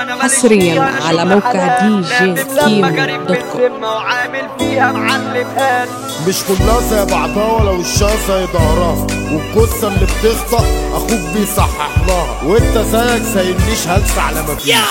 وانا ماليش حصرياً فيها، أنا على شغل موقع حلال. دي جي لما كيمو غريب دوت كوم. بالذمة وعامل فيها معلم قال مش كلها زي بعضها ولا وشها زي ظهرها والجثه اللي بتخطأ اخوك بيصحح لها وانت زيك زي النيش هلس على ما فيه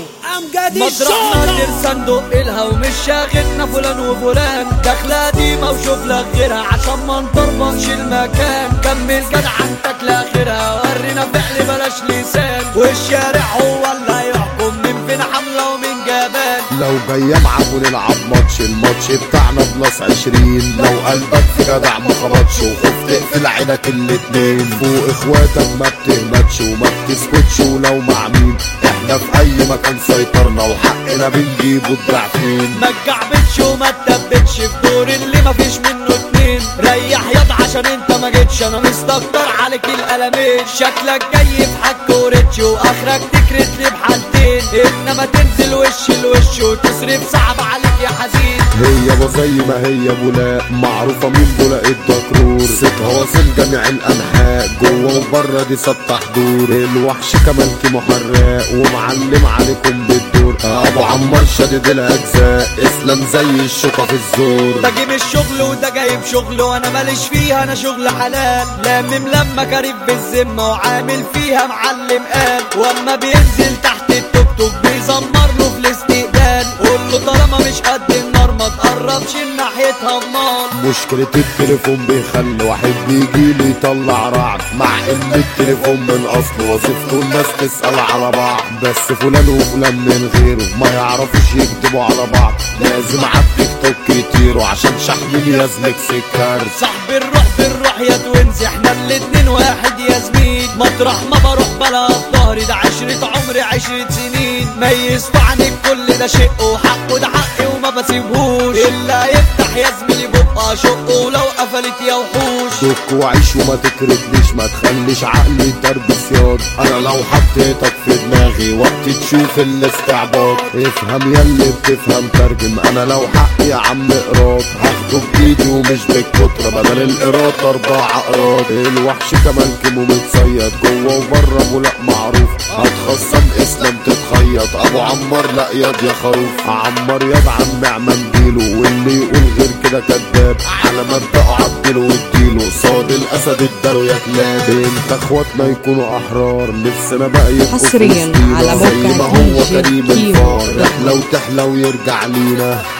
مطرحنا ندير صندوق إلها ومش شاغلنا فلان وفلان داخلة ديما وشوف لك غيرها عشان ما نطربكش المكان كمل جدعنتك لاخرها ورينا فعل بلاش لسان والشارع هو اللي هيحكم من فين حملة ومن جبان لو جاية معاك ونلعب ماتش الماتش بتاعنا بلس عشرين لو قلبك في جدع ما خبطش وخفت تقفل عينك الاتنين فوق اخواتك ما بتهمتش وما بتسكتش ولو مع مين احنا في اي مكان سيطرنا وحقنا بنجيبه الضعفين ما تجعبتش وما تثبتش في دور اللي مفيش منه اتنين ريح ياض عشان انت ما جيتش انا مستكتر عليك القلمين شكلك جاي في حك وريتش واخرك تكرت لي بحالتين انما تنزل وش لوش وتصرف صعب عليك يا حزين هي ابو زي ما هي بولاق معروفة مين بولاق الدكرور صيتها واصل جميع الانحاء جوه وبره دي سبت حضور الوحش كمان كيمو حراق ومعلم عليكم بالدور ابو عمار شديد الاجزاء اسلام زي الشوكة في الزور ده جيب الشغل وده جايب شغل وانا ماليش فيها انا شغل حلال لامم لما قريب بالذمه وعامل فيها معلم قال واما بينزل تحت التوك توك بيزمر له في الاستقبال قول له طالما مش قد النار ما تقربش ناحيتها النار مشكلة التليفون بيخلي واحد بيجيلي يطلع رعد مع ان التليفون من اصله وظيفته الناس تسأل على بعض بس فلان وفلان من غيره ما يعرفوش يكتبوا على بعض لازم على التيك توك يطيروا عشان شحن يزلك سكر صاحب الروح بالروح يا توينز احنا الاتنين واحد يا زميل مطرح ما بروح بلا ظهري ده عشرة عمري عشرة سنين ميزت عن الكل ده شقه وحقه ده حقي وما بسيبهوش الا يفتح يا زميلي بقى شقه ولو قفلت يا وحوش دوك وعيش وما تكرهنيش ما تخليش عقلي درب صياد انا لو حطيتك في دماغي وقت تشوف الاستعباط افهم ياللي بتفهم ترجم انا لو حقي يا عم اقراط هاخده بايدي ومش بالكترة بدل القراط اربع اقراط الوحش كمان كيمو متصيد جوه وبره ابو لا معروف هتخصم اسلام تتخيط ابو عمار لا ياض يا خروف عمار ياض عم عمام ديله واللي يقول غير كده كداب على مبدأه عدله واديله صاد الاسد اداله يا كلاب انت اخواتنا يكونوا احرار نفسنا بقى يبقوا حصرياً فلسطين على زي موقع ما هو دي جي كريم كيمو الفار رحلة وتحلى ويرجع لينا